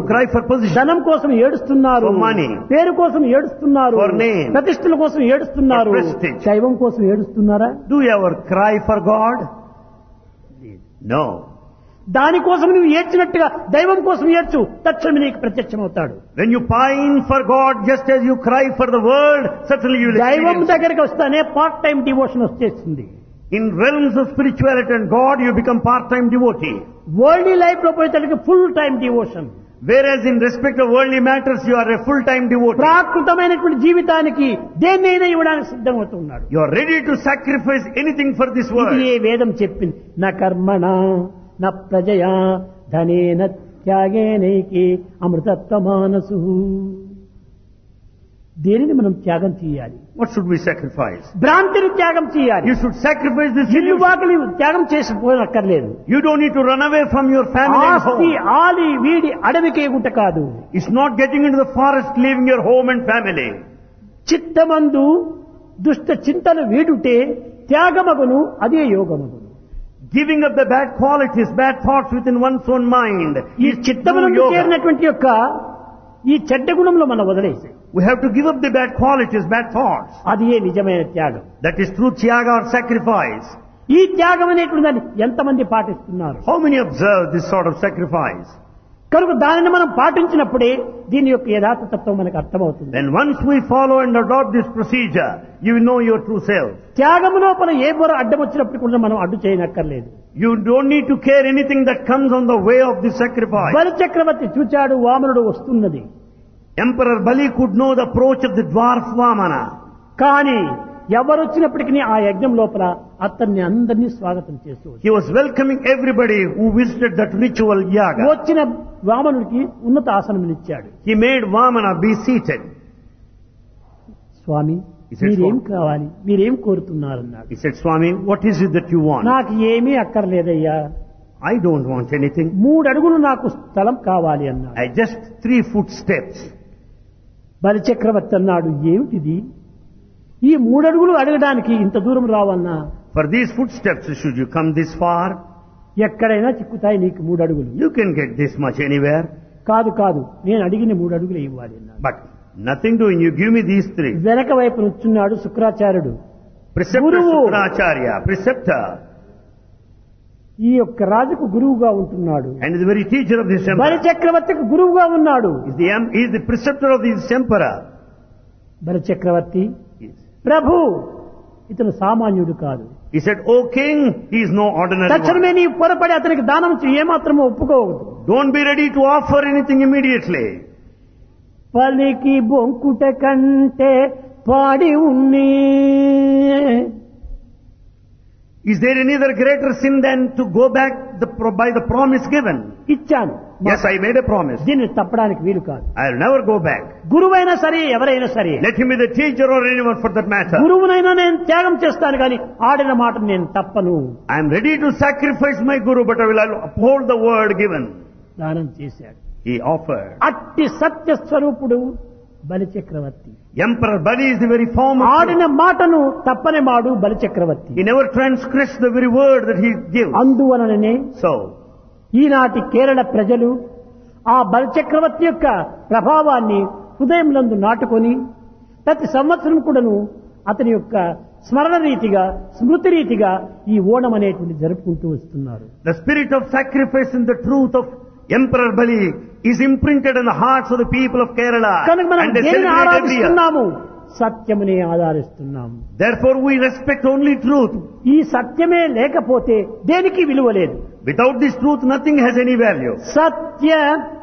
cry for position. ధనం కోసం ఏడుస్తున్నారు For money. పేరు కోసం ఏడుస్తున్నారు For name. ప్రతిష్టల కోసం ఏడుస్తున్నారు For prestige. దైవం కోసం ఏడుస్తున్నారా Do you ever cry for God? No. దానికోసం నువ్వు ఏడ్చినట్టుగా దైవం కోసం ఏడ్చు తక్షణమే నీకు ప్రత్యక్షమవుతాడు When you pine for God just as you cry for the world, certainly you will దైవం experience. దగ్గరికి వస్తానే పార్ట్ టైం డివోషన్ వచ్చేస్తుంది In realms of spirituality and God, you become part-time devotee. World life లో పోయేసరికి full time devotion Whereas in respect of worldly matters, you are a full-time devotee. ప్రాకృతమైనటువంటి జీవితానికి దేన్నైనా ఇవ్వడానికి సిద్ధమవుతున్నాడు You are ready to sacrifice anything for this ఇది world. ఏ వేదం చెప్పింది నా కర్మణ నా ప్రజయా ధనేన త్యాగేనైకి అమృతత్వ మానసు దేనిని మనం త్యాగం చేయాలి What should we sacrifice? భ్రాంతిని త్యాగం చేయాలి You should sacrifice this ఇల్లు illusion. వాకిలి త్యాగం చేసిపోనక్కర్లేదు You don't need to run away from your family and ఆస్తి home. ఆలి వీడి అడవికి ఎగుట కాదు It's not getting into the forest, leaving your home and family. చిత్తమందు దుష్ట చింతన వీడుటే త్యాగమగును అదే యోగమగును Giving up the bad qualities, bad thoughts within one's own mind. ఈ is చిత్తమునందు true yoga. చేరినటువంటి యొక్క ఈ చెడ్డ గుణంలో మనం వదిలేసి We have to give up the bad qualities, bad thoughts. అది ఏ నిజమైన త్యాగం That is true tyaga or sacrifice. ఈ త్యాగం అనేటువంటి దాన్ని ఎంతమంది పాటిస్తున్నారు How many observe this sort of sacrifice? కనుక దానిని మనం పాటించినప్పుడే దీని యొక్క యథార్థ తత్వం మనకు అర్థమవుతుంది Then once we follow and adopt this procedure, you will know your true self. త్యాగము లోపల ఏ బొర అడ్డం వచ్చినప్పుడు కూడా మనం అడ్డు చేయనక్కర్లేదు You don't need to care anything that comes on the way of this sacrifice. బలి చక్రవర్తి చూచాడు వామనుడు వస్తున్నది Emperor Bali could know the approach of the dwarf Vamana. కానీ ఎవరొచ్చినప్పటికీ ఆ యజ్ఞం లోపల అతన్ని అందరినీ స్వాగతం చేస్తూ వచ్చాడు. He was welcoming everybody who visited that ritual yaga. వచ్చిన వామనుడికి ఉన్నత ఆసనం ఇచ్చాడు He made Vamana be seated. Swamy He said, మీరేం "Swami." కావాలి మీరేం కోరుతున్నారన్నాడు He said, Swami, what is it that you want? నాకు ఏమీ అక్కర్లేదయ్యా I don't want anything. మూడు అడుగులు నాకు స్థలం కావాలి అన్నాడు I just three footsteps. బలి చక్రవర్తి అన్నాడు ఏమిటిది ఈ మూడు అడుగులు అడగడానికి ఇంత దూరం రావన్నా For these footsteps, should you come this far? ఎక్కడైనా చిక్కుతాయి నీకు మూడు అడుగులు You can get this much anywhere. కాదు కాదు నేను అడిగిన మూడు అడుగులు ఇవ్వాలి అన్నాడు But nothing doing. You give me these three. వెనక వైపు నుంచున్నాడు శుక్రాచార్యుడు Preceptor Guru. Sukracharya, preceptor, ఈ యొక్క రాజుకు గురువుగా ఉంటున్నాడు and is the very teacher of this బలి emperor. చక్రవర్తికి గురువుగా ఉన్నాడు Is the, em- is the preceptor of this emperor. బలి చక్రవర్తి Yes. ప్రభు ఇతను సామాన్యుడు కాదు He said, O king, he is no ordinary తక్షణమే one. నీ పొరపడి అతనికి దానం చేయి, ఏమాత్రమో ఒప్పుకోవద్దు Don't be ready to offer anything immediately. పలికి బొంకుట కంటే పాడి ఉన్నే Is there any other greater sin than to go back the, pro- by the promise given? ఇచ్చాను Yes, I made a promise. దీన్ని తప్పడానికి వీలు కాదు I'll never go back. గురువైనా సరే ఎవరైనా సరే Let him be the teacher or anyone for that matter. గురువునైనా నేను త్యాగం చేస్తాను కానీ ఆడిన మాట నేను తప్పను I am ready to sacrifice my guru, but I will uphold the word given. దానం చేశాడు He offered. అట్టి సత్య స్వరూపుడు బలి చక్రవర్తి Emperor Bali is the very form of ఆడిన మాటను తప్పని మాడు బలి చక్రవర్తి He never transgressed the very word that he gives. అందువలననే So, ఈనాటి కేరళ ప్రజలు ఆ బలిచక్రవర్తి యొక్క ప్రభావాన్ని హృదయంలందు నాటుకొని ప్రతి సంవత్సరం కూడాను అతని యొక్క స్మరణ రీతిగా స్మృతి రీతిగా ఈ ఓణం అనేటువంటి జరుపుకుంటూ వస్తున్నారు the spirit of sacrifice and the truth of Emperor Bali is imprinted in the hearts of the people of Kerala. కనుక మనం And they దేనిని celebrate every year. ఆరాధిస్తున్నాము సత్యమునే ఆధారిస్తున్నాము Therefore, we respect only truth. ఈ సత్యమే లేకపోతే దేనికి విలువ లేదు Without this truth, nothing has any value. Satya